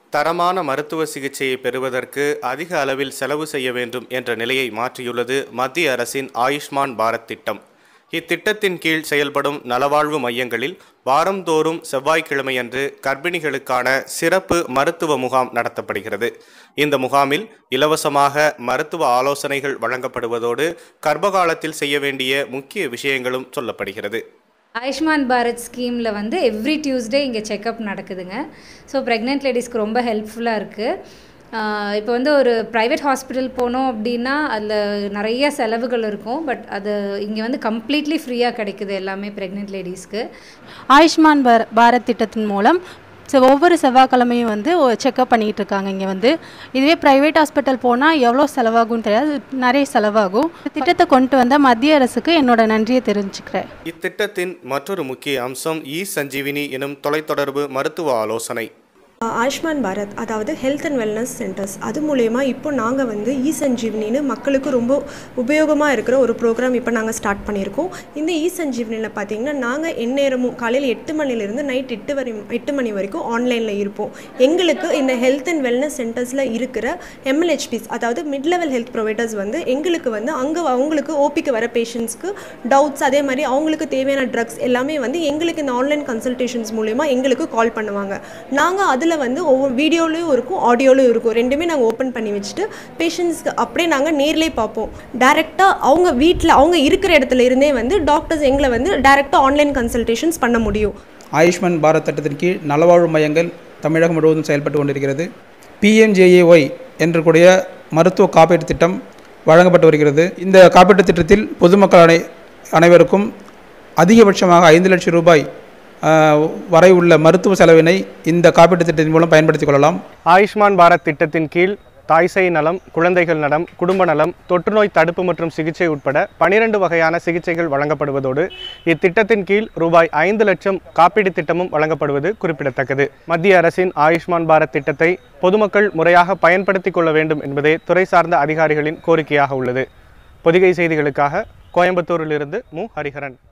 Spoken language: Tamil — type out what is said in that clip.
தரமான மருத்துவ சிகிச்சையை பெறுவதற்கு அதிக அளவில் செலவு செய்ய வேண்டும் என்ற நிலையை மாற்றியுள்ளது மத்திய அரசின் ஆயுஷ்மான் பாரத் திட்டம் இத்திட்டத்தின் கீழ் செயல்படும் நலவாழ்வு மையங்களில் வாரந்தோறும் செவ்வாய்க்கிழமையன்று கர்ப்பிணிகளுக்கான சிறப்பு மருத்துவ முகாம் நடத்தப்படுகிறது இந்த முகாமில் இலவசமாக மருத்துவ ஆலோசனைகள் வழங்கப்படுவதோடு கர்ப்பகாலத்தில் செய்ய வேண்டிய முக்கிய விஷயங்களும் சொல்லப்படுகிறது ஆயுஷ்மான் பாரத் ஸ்கீமில் வந்து எவ்ரி டியூஸ்டே இங்கே செக்கப் நடக்குதுங்க ஸோ ப்ரெக்னென்ட் லேடிஸ்க்கு ரொம்ப ஹெல்ப்ஃபுல்லாக இருக்குது இப்போ வந்து ஒரு ப்ரைவேட் ஹாஸ்பிட்டல் போனோம் அப்படின்னா அதில் நிறைய செலவுகள் இருக்கும் பட் அது இங்கே வந்து கம்ப்ளீட்லி ஃப்ரீயாக கிடைக்குது எல்லாமே ப்ரெக்னென்ட் லேடிஸ்க்கு ஆயுஷ்மான் பார பாரத் திட்டத்தின் மூலம் ஸோ ஒவ்வொரு செவ்வாய்க்கிழமையும் வந்து செக்கப் பண்ணிக்கிட்டு இருக்காங்க இங்கே வந்து இதுவே ப்ரைவேட் ஹாஸ்பிட்டல் போனால் எவ்வளோ செலவாகும்னு தெரியாது நிறைய செலவாகும் திட்டத்தை கொண்டு வந்த மத்திய அரசுக்கு என்னோட நன்றியை தெரிஞ்சுக்கிறேன் இத்திட்டத்தின் மற்றொரு முக்கிய அம்சம் இ சஞ்சீவினி எனும் தொலைத்தொடர்பு மருத்துவ ஆலோசனை ஆயுஷ்மான் பாரத் அதாவது ஹெல்த் அண்ட் வெல்னஸ் சென்டர்ஸ் அது மூலயமா இப்போ நாங்கள் வந்து இ சஞ்சீவனின்னு மக்களுக்கு ரொம்ப உபயோகமாக இருக்கிற ஒரு ப்ரோக்ராம் இப்போ நாங்கள் ஸ்டார்ட் பண்ணியிருக்கோம் இந்த இ சஞ்சீவனியில் பார்த்தீங்கன்னா நாங்கள் எந்நேரமும் காலையில் எட்டு மணிலேருந்து நைட் எட்டு வரை எட்டு மணி வரைக்கும் ஆன்லைனில் இருப்போம் எங்களுக்கு இந்த ஹெல்த் அண்ட் வெல்னஸ் சென்டர்ஸில் இருக்கிற எம்எல்ஹெச்பிஸ் அதாவது மிட் லெவல் ஹெல்த் ப்ரொவைடர்ஸ் வந்து எங்களுக்கு வந்து அங்கே அவங்களுக்கு ஓபிக்கு வர பேஷண்ட்ஸ்க்கு டவுட்ஸ் அதே மாதிரி அவங்களுக்கு தேவையான ட்ரக்ஸ் எல்லாமே வந்து எங்களுக்கு இந்த ஆன்லைன் கன்சல்டேஷன்ஸ் மூலயமா எங்களுக்கு கால் பண்ணுவாங்க நாங்கள் அதில் வந்து ஒவ்வொரு வீடியோலையும் இருக்கும் ஆடியோலையும் இருக்கும் ரெண்டுமே நாங்கள் ஓப்பன் பண்ணி வச்சுட்டு பேஷண்ட்ஸ்க்கு அப்படியே நாங்கள் நேர்லேயே பார்ப்போம் டேரெக்டாக அவங்க வீட்டில் அவங்க இருக்கிற இடத்துல இருந்தே வந்து டாக்டர்ஸ் எங்களை வந்து டேரெக்டாக ஆன்லைன் கன்சல்டேஷன்ஸ் பண்ண முடியும் ஆயுஷ்மான் பாரத் திட்டத்தின் கீழ் நலவாழ்வு மையங்கள் தமிழகம் முழுவதும் செயல்பட்டு கொண்டிருக்கிறது பிஎம்ஜேஏஒய் என்று கூடிய மருத்துவ காப்பீட்டு திட்டம் வழங்கப்பட்டு வருகிறது இந்த காப்பீட்டு திட்டத்தில் பொதுமக்கள் அனை அனைவருக்கும் அதிகபட்சமாக ஐந்து லட்சம் ரூபாய் ஆஹ், வரை உள்ள மருத்துவ செலவினை இந்த காப்பீட்டு திட்டத்தின் மூலம் பயன்படுத்திக் கொள்ளலாம் ஆயுஷ்மான் பாரத் திட்டத்தின் கீழ் தாய்சேய் நலம் குழந்தைகள் நலம் குடும்ப நலம் தொற்றுநோய் தடுப்பு மற்றும் சிகிச்சை உட்பட பனிரெண்டு வகையான சிகிச்சைகள் வழங்கப்படுவதோடு இத்திட்டத்தின் கீழ் ரூபாய் ஐந்து லட்சம் காப்பீடு திட்டமும் வழங்கப்படுவது குறிப்பிடத்தக்கது மத்திய அரசின் ஆயுஷ்மான் பாரத் திட்டத்தை பொதுமக்கள் முறையாக பயன்படுத்திக் கொள்ள வேண்டும் என்பதே துறை சார்ந்த அதிகாரிகளின் கோரிக்கையாக உள்ளது பொதிகை செய்திகளுக்காக கோயம்புத்தூரிலிருந்து மு ஹரிஹரன்